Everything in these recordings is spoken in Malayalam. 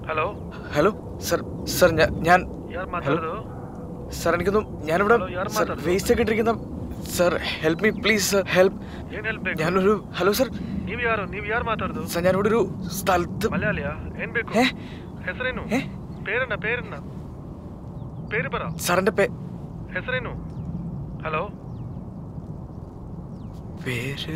ഹലോ ഹലോ സർ സർ ഞാൻ ഞാൻ ಯಾರು ಮಾತಾಡೋದು സർ എനിക്കൊന്നും ഞാനിവിടെ ഹലോ, ಯಾರು സർ മാതാടുന്നു? വേസ്റ്റ് ഒക്കെ ഇട്ടിരിക്കുന്ന sir help me please sir help ಏನ್ ಹೆಲ್ಪ್ ಬೇಕು ഞാനൊരു ഹലോ സർ ನೀವ್ ಯಾರು ನೀವ್ ಯಾರು ಮಾತಾಡೋದು സർ ഞാനിവിടെ ഒരു സ്ഥലത്ത് ಮಲಯಾಳಿಯಾ ಏನ್ ಬೇಕು ഏ? ಹೆಸರೇನು ഏ? പേരನ್ನ പേരನ್ನ പേര് പറ സാറിന്റെ പേ ಹೆಸರೇನು ಹಲೋ പേര്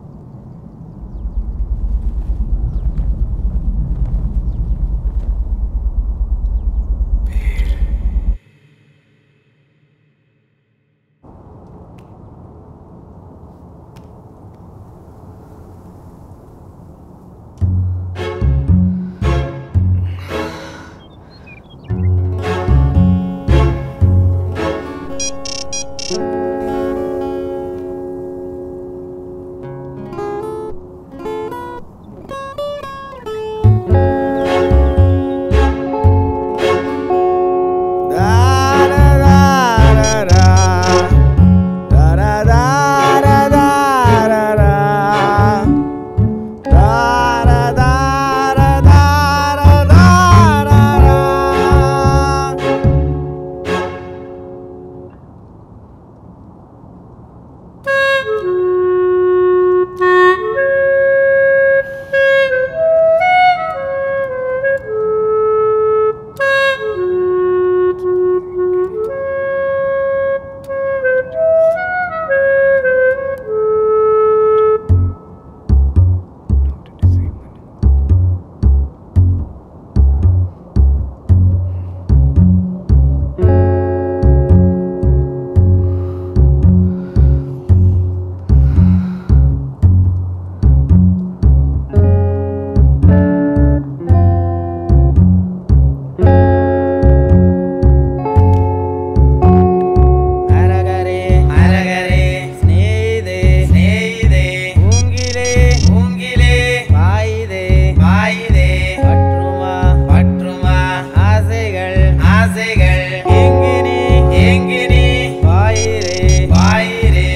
അരകരെ അരകരെ സ്നേഹിതേ സ്നേഹിതേ ഊങ്കിലേ ഊങ്കിലേ പായിതേ പായിതേ പற்றுമ പற்றுമ ആസൈകൾ ആസൈകൾ എങ്കിനി എങ്കിനി പായിരേ പായിരേ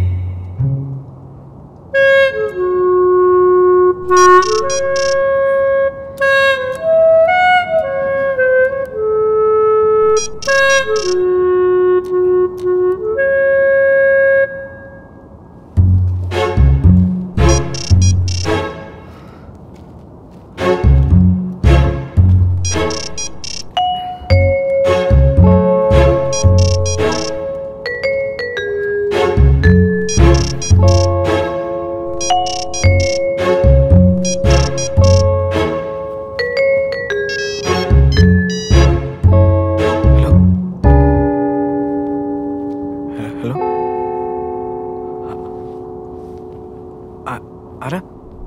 ഹലോ ഹലോ ആ- ആരാ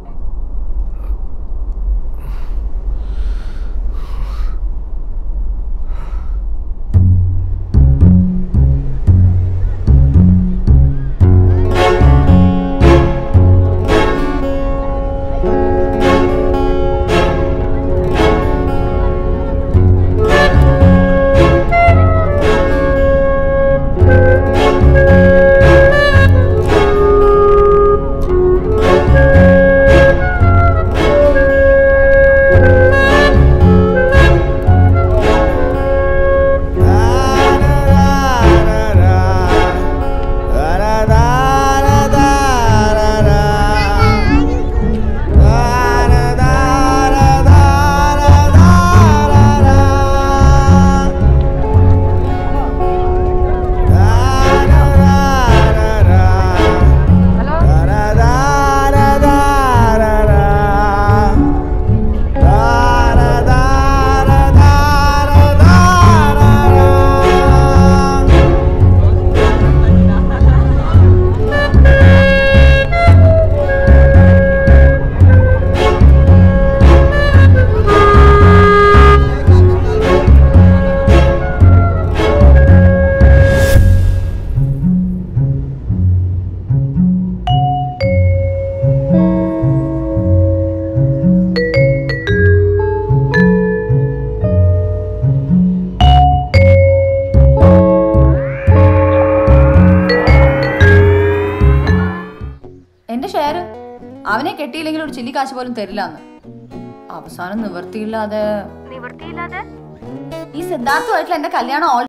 എന്റെ ഷെയർ അവനെ കെട്ടിയില്ലെങ്കിൽ ഒരു ചില്ലി കാശ് പോലും തരില്ല എന്ന് അവസാനം നിവർത്തിയില്ലാതെ നീ ഈ സിദ്ധാർത്ഥമായിട്ടുള്ള എന്റെ കല്യാണം